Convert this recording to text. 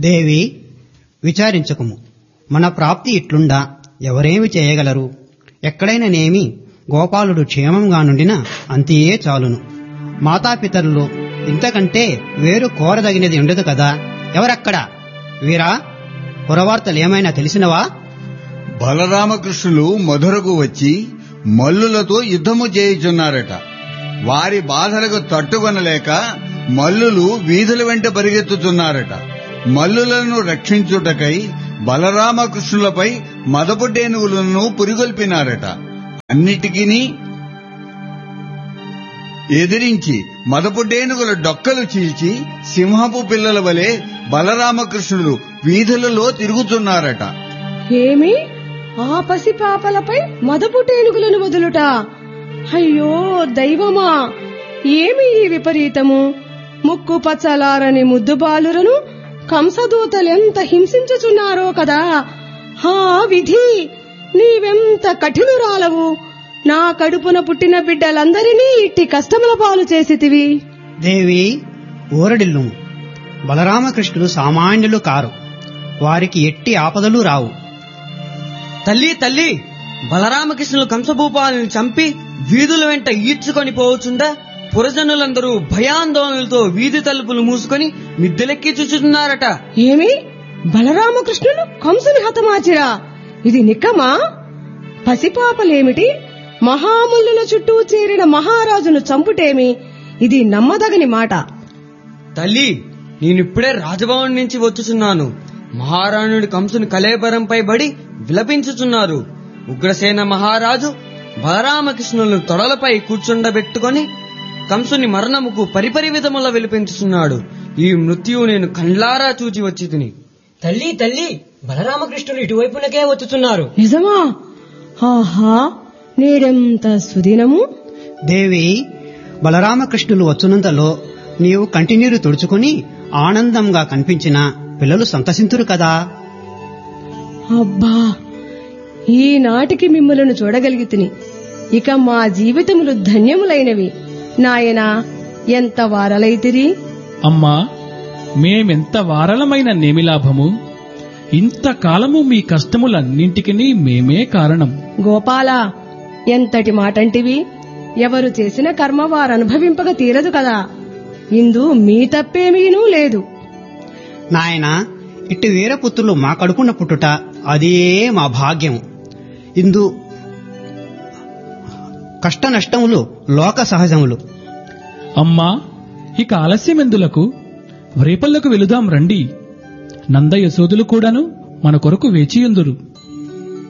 దేవి విచారించకుము మన ప్రాప్తి ఇట్లుండా ఎవరేమి చేయగలరు ఎక్కడైనానేమి గోపాలుడు క్షేమంగా నుండిన అంతియే చాలును మాతాపితరులు ఇంతకంటే వేరు కోరదగినది ఉండదు కదా ఎవరక్కడ వీరా పురవార్తలేమైనా తెలిసినవా బలరామకృష్ణులు మధురకు వచ్చి మల్లులతో యుద్ధము చేయుచున్నారట వారి బాధలకు తట్టుకొనలేక మల్లులు వీధుల వెంట పరిగెత్తుతున్నారట మల్లులను రక్షించుటకై బలరామకృష్ణులపై మదపుటేనుగులను పురిగొల్పినారట అన్నిటికీ ఎదిరించి మదపుటేనుగుల డొక్కలు చీల్చి సింహపు పిల్లల వలె బలరామకృష్ణులు వీధులలో తిరుగుతున్నారట ఏమి ఆ పసిపాపలపై మదపుటేనుగులను వదులుట అయ్యో దైవమా ఏమి ఈ విపరీతము ముక్కు పచ్చలారని ముద్దుబాలురను కంసదూతలెంత హింసించుచున్నారో కదా హా విధి నీవెంత కఠినురాలవు నా కడుపున పుట్టిన బిడ్డలందరినీ ఇట్టి కష్టముల పాలు చేసితివి దేవి ఊరడిల్లు బలరామకృష్ణులు సామాన్యులు కారు వారికి ఎట్టి ఆపదలు రావు తల్లి తల్లి బలరామకృష్ణులు కంసభూపాలను చంపి వీధుల వెంట ఈడ్చుకొని పోవచుండా పురజనులందరూ భయాందోళనలతో వీధి తలుపులు మూసుకొని మిద్దెలెక్కి చూచుతున్నారట ఏమి బలరామకృష్ణులు కంసుని హతమార్చిరా ఇది నిక్కమా పసిపాపలేమిటి మహాముల్లుల చుట్టూ చేరిన మహారాజును చంపుటేమి ఇది నమ్మదగని మాట తల్లి నేనిప్పుడే రాజభవన్ నుంచి వచ్చుచున్నాను మహారాణుడి కంసుని కలేబరంపై బడి విలపించుచున్నారు ఉగ్రసేన మహారాజు బలరామకృష్ణులను తొడలపై కూర్చుండబెట్టుకొని కంసుని మరణముకు పరిపరి విధముల విలపించుచున్నాడు ఈ మృత్యువు నేను కండ్లారా చూచి వచ్చి తిని తల్లి తల్లి బలరామకృష్ణులు ఇటువైపునకే వచ్చుతున్నారు నిజమా ఆహా నేడెంత సుదినము దేవి బలరామకృష్ణులు వచ్చునంతలో నీవు కంటినీరు తుడుచుకుని ఆనందంగా కనిపించిన పిల్లలు సంతసింతురు కదా అబ్బా ఈనాటికి మిమ్మలను చూడగలిగితిని ఇక మా జీవితములు ధన్యములైనవి నాయనా ఎంత వారలైతిరి అమ్మా మేమెంత వారలమైన నేమిలాభము ఇంతకాలము మీ కష్టములన్నింటికి మేమే కారణం గోపాల ఎంతటి మాటంటివి ఎవరు చేసిన కర్మ వారనుభవింపక తీరదు కదా ఇందు మీ తప్పేమీనూ లేదు నాయన ఇట్టి వీరపుత్రులు మా కడుపున పుట్టుట అదే మా భాగ్యం ఇందు కష్ట నష్టములు లోక సహజములు అమ్మా ఇక ఆలస్యమెందులకు రేపల్లకు వెళుదాం రండి నంద యశోదులు కూడాను మన కొరకు వేచియుందురు